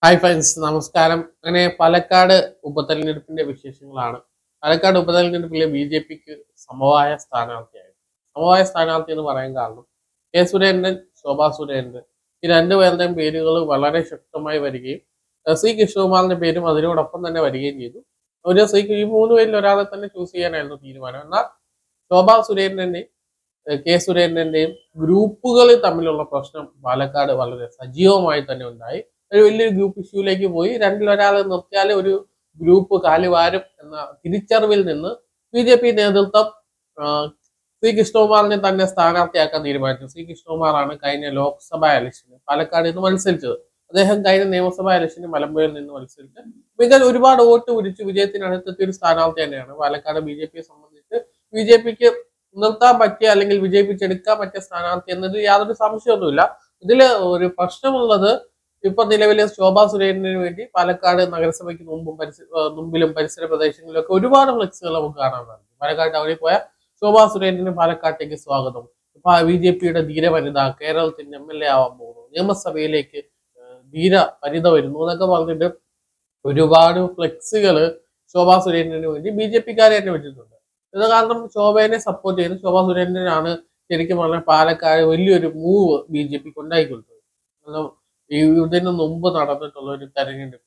hi friends നമസ്കാരം അങ്ങനെ പാലക്കാട് ഉപതെരഞ്ഞെടുപ്പിന്റെ വിശേഷങ്ങളാണ് പാലക്കാട് ഉപതെരഞ്ഞെടുപ്പിലെ ബി ജെ പിക്ക് സമവായ സ്ഥാനാർത്ഥിയായി സമവായ സ്ഥാനാർത്ഥി എന്ന് പറയാൻ കാരണം കെ സുരേന്ദ്രൻ ശോഭാ സുരേന്ദ്രൻ ഈ രണ്ടുപേരുടെയും പേരുകൾ വളരെ ശക്തമായി വരികയും ഏഹ് സി കൃഷ്ണകുമാറിന്റെ പേരും അതിനോടൊപ്പം തന്നെ വരികയും ചെയ്തു ഒരു സി ഈ മൂന്ന് പേരിൽ ഒരാളെ തന്നെ ചൂസ് ചെയ്യാനായിരുന്നു തീരുമാനം എന്നാൽ ശോഭാ സുരേന്ദ്രന്റെയും ഏഹ് കെ സുരേന്ദ്രന്റെയും ഗ്രൂപ്പുകൾ തമ്മിലുള്ള പ്രശ്നം പാലക്കാട് വളരെ സജീവമായി തന്നെ ഉണ്ടായി ഒരു വലിയൊരു ഗ്രൂപ്പ് ഇഷ്യൂലേക്ക് പോയി രണ്ടിലൊരാളെ നിർത്തിയാൽ ഒരു ഗ്രൂപ്പ് കാലുവാരും എന്ന തിരിച്ചറിവിൽ നിന്ന് ബി ജെ പി നേതൃത്വം ആ, സി കൃഷ്ണകുമാറിനെ തന്നെ സ്ഥാനാർത്ഥിയാക്കാൻ തീരുമാനിച്ചു സി കൃഷ്ണകുമാറാണ് കഴിഞ്ഞ ലോക്സഭാ ഇലക്ഷന് പാലക്കാട് നിന്ന് മത്സരിച്ചത് അദ്ദേഹം കഴിഞ്ഞ നിയമസഭാ ഇലക്ഷന് മലമ്പുഴയിൽ നിന്ന് മത്സരിച്ച് മികച്ച ഒരുപാട് വോട്ട് പിടിച്ച് വിജയത്തിനടുത്തെത്തിയ ഒരു സ്ഥാനാർത്ഥി തന്നെയാണ് പാലക്കാട് ബി ജെ പിയെ സംബന്ധിച്ച് ബി ജെ പിക്ക് നിർത്താൻ പറ്റിയ അല്ലെങ്കിൽ വിജയിപ്പിച്ചെടുക്കാൻ പറ്റിയ സ്ഥാനാർത്ഥി എന്നതിൽ യാതൊരു സംശയമൊന്നുമില്ല ഇതിൽ ഒരു പ്രശ്നമുള്ളത് ഇപ്പൊ നിലവിലെ ശോഭാ സുരേന്ദ്രന് വേണ്ടി പാലക്കാട് നഗരസഭയ്ക്ക് മുമ്പും പരിസര ആ, മുമ്പിലും പരിസര പ്രദേശങ്ങളിലൊക്കെ ഒരുപാട് ഫ്ലെക്സുകൾ നമുക്ക് കാണാൻ സാധിക്കും പാലക്കാട് അവിടെ പോയ ശോഭാ സുരേന്ദ്രന് പാലക്കാട്ടേക്ക് സ്വാഗതം ഇപ്പൊ ബി ജെ പിയുടെ ധീര വനിത കേരളത്തിന്റെ എം എൽ എ ആവാൻ പോകുന്നു നിയമസഭയിലേക്ക് ആ, ധീര വനിത വരുന്നു എന്നൊക്കെ പറഞ്ഞിട്ട് ഒരുപാട് ഫ്ലെക്സുകൾ ശോഭാ സുരേന്ദ്രന് വേണ്ടി ബി ജെ പിക്കാരെ തന്നെ വെച്ചിട്ടുണ്ട് ഇത് കാരണം ശോഭയെ സപ്പോർട്ട് ചെയ്യുന്ന ശോഭാ സുരേന്ദ്രനാണ് ശരിക്കും പറഞ്ഞാൽ പാലക്കാട് വലിയൊരു മൂവ് ബി ജെ പിക്ക് ഉണ്ടായിക്കൊടുത്തത് കാരണം ഈ ഇതിന് മുമ്പ് നടന്നിട്ടുള്ള ഒരു തെരഞ്ഞെടുപ്പിൽ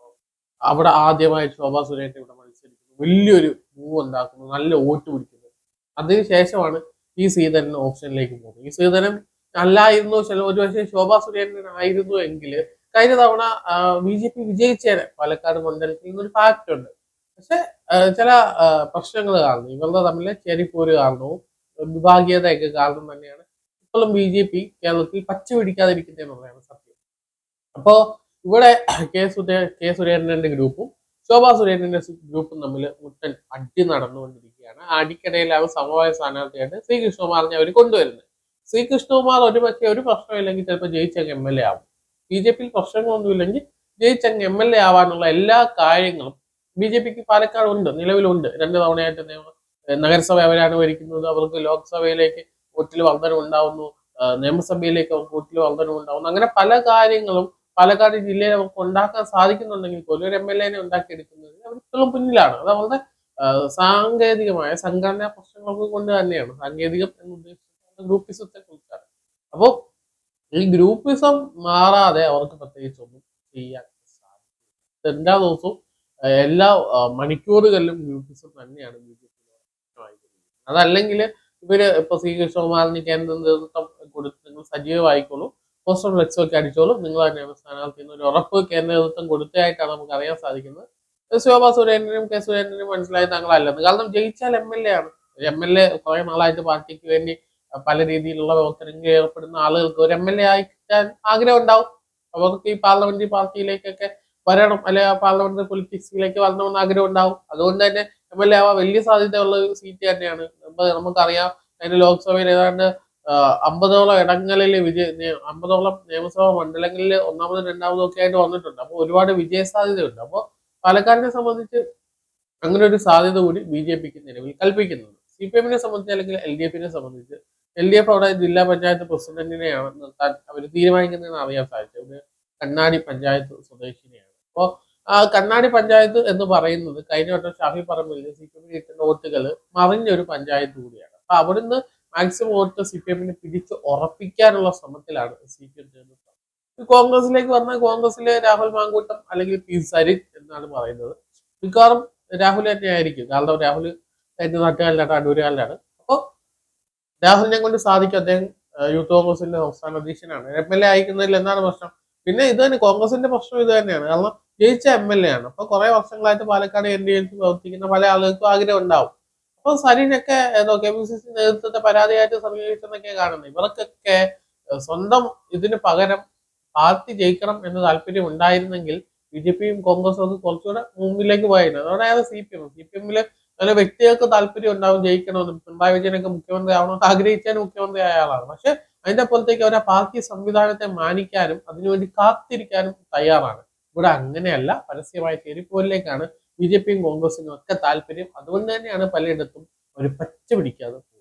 അവിടെ ആദ്യമായി ശോഭാ സുരേന്ദ്രൻ ഇവിടെ മത്സരിക്കുന്നു വലിയൊരു മൂവ് ഉണ്ടാക്കുന്നു നല്ല വോട്ട് പിടിക്കുന്നു അതിനുശേഷമാണ് ഈ സീതരൻ ഓപ്ഷനിലേക്ക് പോകുന്നത് ഈ സീതരൻ അല്ലായിരുന്നു ചില ഒരു പക്ഷേ ശോഭാ സുരേന്ദ്രൻ ആയിരുന്നു എങ്കിൽ കഴിഞ്ഞ തവണ ബി ജെ പി വിജയിച്ചേനെ പാലക്കാട് മണ്ഡലത്തിൽ നിന്നൊരു ഫാക്ട് ഉണ്ട് പക്ഷെ ചില പ്രശ്നങ്ങൾ കാരണം ഇവരുടെ തമ്മിലെ ചെരിപ്പോര് കാരണവും വിഭാഗീയതയൊക്കെ കാരണം തന്നെയാണ് ഇപ്പോഴും ബി ജെ പി കേരളത്തിൽ പച്ച പിടിക്കാതിരിക്കുന്നത് എന്നുള്ളതാണ് സത്യം അപ്പോ ഇവിടെ കെ സുരേ കെ സുരേന്ദ്രന്റെ ഗ്രൂപ്പും ശോഭാ സുരേന്ദ്രന്റെ ഗ്രൂപ്പും തമ്മിൽ മുട്ടൻ അടി നടന്നുകൊണ്ടിരിക്കുകയാണ് ആ അടിക്കിടയിലാണ് സമവായ സ്ഥാനാർത്ഥിയായിട്ട് ശ്രീ കൃഷ്ണകുമാറിനെ അവർ കൊണ്ടുവരുന്നത് ശ്രീ കൃഷ്ണകുമാർ ഒരു പക്ഷേ ഒരു പ്രശ്നമില്ലെങ്കിൽ ചിലപ്പോൾ ജയിച്ചങ്ങ് എം എൽ എ ആവും ബി ജെ പിയിൽ പ്രശ്നങ്ങളൊന്നുമില്ലെങ്കിൽ ജയിച്ചങ്ങ് എം എൽ എ ആവാനുള്ള എല്ലാ കാര്യങ്ങളും ബി ജെ പിക്ക് പാലക്കാട് ഉണ്ട് നിലവിലുണ്ട് രണ്ട് തവണയായിട്ട് നിയമ ഏഹ് നഗരസഭ അവരാണ് ഭരിക്കുന്നത് അവർക്ക് ലോക്സഭയിലേക്ക് വോട്ടിൽ വർധനം ഉണ്ടാവുന്നു ആഹ് നിയമസഭയിലേക്ക് അവർക്ക് വോട്ടിൽ വർധനം ഉണ്ടാവുന്നു അങ്ങനെ പല കാര്യങ്ങളും പാലക്കാട് ജില്ലയിൽ അവർക്ക് ഉണ്ടാക്കാൻ സാധിക്കുന്നുണ്ടെങ്കിൽ പോലും ഒരു എം എൽ എനെ ഉണ്ടാക്കിയെടുക്കുന്നതിന് അവർ ഇപ്പോഴും പിന്നിലാണ് അത് അവരുടെ ആഹ് സാങ്കേതികമായ സംഘടനാ പ്രശ്നങ്ങൾക്ക് കൊണ്ട് തന്നെയാണ് സാങ്കേതികം എന്ന് ഉദ്ദേശിക്കുന്നത് ഗ്രൂപ്പിസത്തെ കുറിച്ചാണ് അപ്പോൾ ഈ ഗ്രൂപ്പിസം മാറാതെ അവർക്ക് പ്രത്യേകിച്ച് ഒന്നും ചെയ്യാൻ സാധിക്കില്ല എല്ലാ ദിവസവും ആഹ് എല്ലാ ആഹ് മണിക്കൂറുകളിലും ഗ്രൂപ്പിസം തന്നെയാണ് ബി ജെ പി അതല്ലെങ്കിൽ ഇവര് ഇപ്പൊ സി കൃഷ്ണകുമാറിന് കേന്ദ്ര നേതൃത്വം കൊടുത്ത് നിങ്ങൾ സജീവമായിക്കോളൂ പോസ്റ്റർ ഫ്ലെക്സ് ഒക്കെ അടിച്ചോളൂ നിങ്ങൾ തന്നെയാണ് സ്ഥാനാർത്ഥി എന്നൊരു ഉറപ്പ് കേന്ദ്ര നേതൃത്വം കൊടുത്തതായിട്ടാണ് നമുക്ക് അറിയാൻ സാധിക്കുന്നത് ശോഭാ സുരേന്ദ്രനും കെ സുരേന്ദ്രനും മനസ്സിലായി തങ്ങളല്ലെന്ന് കാരണം ജയിച്ചാൽ എം എൽ എ ആണ് എം എൽ എ കുറെ നാളായിട്ട് പാർട്ടിക്ക് വേണ്ടി പല രീതിയിലുള്ള പ്രവർത്തനങ്ങളിൽ ഏർപ്പെടുന്ന ആളുകൾക്ക് ഒരു എം എൽ എ ആയിക്കാൻ ആഗ്രഹം ഉണ്ടാവും അവർക്ക് ഈ പാർലമെന്ററി പാർട്ടിയിലേക്കൊക്കെ വരണം അല്ലെ ആ പാർലമെന്ററി പൊളിറ്റിക്സിലേക്ക് വരണമെന്ന് ആഗ്രഹം ഉണ്ടാവും അതുകൊണ്ട് തന്നെ എം എൽ എ ആവാൻ വലിയ സാധ്യതയുള്ള ഒരു സീറ്റ് തന്നെയാണ് നമ്മ- നമുക്കറിയാം അതിന് ലോക്സഭയിൽ ഏതാണ്ട് ആഹ് അമ്പതോളം ഇടങ്ങളിൽ വിജയ നേ- അമ്പതോളം നിയമസഭാ മണ്ഡലങ്ങളിൽ ഒന്നാമതും രണ്ടാമതും ഒക്കെ ആയിട്ട് വന്നിട്ടുണ്ട് അപ്പോൾ ഒരുപാട് വിജയ സാധ്യതയുണ്ട് അപ്പോൾ പാലക്കാടിനെ സംബന്ധിച്ച് അങ്ങനെ ഒരു സാധ്യത കൂടി ബി ജെ പിക്ക് നിലവിൽ കൽപ്പിക്കുന്നുണ്ട് സി പി എമ്മിനെ സംബന്ധിച്ച് അല്ലെങ്കിൽ എൽ ഡി എഫിനെ സംബന്ധിച്ച് എൽ ഡി എഫ് അവിടെ ജില്ലാ പഞ്ചായത്ത് പ്രസിഡന്റിനെയാണ് നിർത്താൻ അവർ തീരുമാനിക്കുന്നതെന്ന് അറിയാൻ സാധിച്ചത് ഒരു കണ്ണാടി പഞ്ചായത്ത് സ്വദേശിനെയാണ് അപ്പോൾ ആ കണ്ണാടി പഞ്ചായത്ത് എന്ന് പറയുന്നത് കഴിഞ്ഞ വട്ടം ഷാഫി പറമ്പിൽ സി പി എമ്മിന് കിട്ടുന്ന വോട്ടുകൾ മറിഞ്ഞൊരു പഞ്ചായത്ത് കൂടിയാണ് അപ്പൊ അവിടുന്ന് മാക്സിമം വോട്ട് സി പി എമ്മിന് പിടിച്ച് ഉറപ്പിക്കാനുള്ള ശ്രമത്തിലാണ് സി പി എം നേതൃത്വം ഈ കോൺഗ്രസിലേക്ക് വന്നാൽ കോൺഗ്രസിലെ രാഹുൽ മാങ്കൂട്ടം അല്ലെങ്കിൽ പി സരിൻ എന്നാണ് പറയുന്നത് മിക്കവാറും രാഹുൽ തന്നെ ആയിരിക്കും കാരണം രാഹുൽ എന്റെ നാട്ടുകാരനാണ് അടൂരുകാരനാണ് അപ്പോൾ രാഹുലിനെ കൊണ്ട് സാധിക്കും അദ്ദേഹം ആ, യൂത്ത് കോൺഗ്രസിന്റെ സംസ്ഥാന അധ്യക്ഷനാണ് എം എൽ എ അയക്കുന്നതിൽ എന്താണ് പ്രശ്നം പിന്നെ ഇത് തന്നെ കോൺഗ്രസിന്റെ പ്രശ്നം ഇത് തന്നെയാണ് കാരണം ജയിച്ച എം എൽ എ ആണ് അപ്പൊ കുറെ വർഷങ്ങളായിട്ട് പാലക്കാട് എൻ ഡി എൽ പ്രവർത്തിക്കുന്ന പല ആളുകൾക്കും ആഗ്രഹം ഉണ്ടാവും അപ്പൊ സരീനൊക്കെ ഏതോ കെ പി സി സി നേതൃത്വത്തെ പരാതിയായിട്ട് സമീപിച്ചെന്നൊക്കെ കാണുന്നത് ഇവർക്കൊക്കെ ഏഹ്, സ്വന്തം ഇതിന് പകരം പാർട്ടി ജയിക്കണം എന്ന് താല്പര്യം ഉണ്ടായിരുന്നെങ്കിൽ ബി ജെ പിയും കോൺഗ്രസും ഒക്കെ കുറച്ചുകൂടെ മുമ്പിലേക്ക് പോയിരുന്നു അതോടെയാണ് സി പി എം സി പി എമ്മില് അങ്ങനെ വ്യക്തികൾക്ക് താല്പര്യം ഉണ്ടാവും ജയിക്കണമെന്ന് പിണറായി വിജയനൊക്കെ മുഖ്യമന്ത്രി ആവണമെന്ന് ആഗ്രഹിച്ചാലും മുഖ്യമന്ത്രി ആയ ആളാണ് പക്ഷെ അതിന്റെ അപ്പുറത്തേക്ക് അവർ ആ പാർട്ടി സംവിധാനത്തെ മാനിക്കാനും അതിനുവേണ്ടി കാത്തിരിക്കാനും തയ്യാറാണ് ഇവിടെ അങ്ങനെയല്ല പരസ്യമായ ചേരിപ്പോരിലേക്കാണ് ബി ജെ പിയും കോൺഗ്രസിനും ഒക്കെ താല്പര്യം അതുകൊണ്ട് തന്നെയാണ് പലയിടത്തും ഒരു പച്ച പിടിക്കാതെ പോകുന്നത്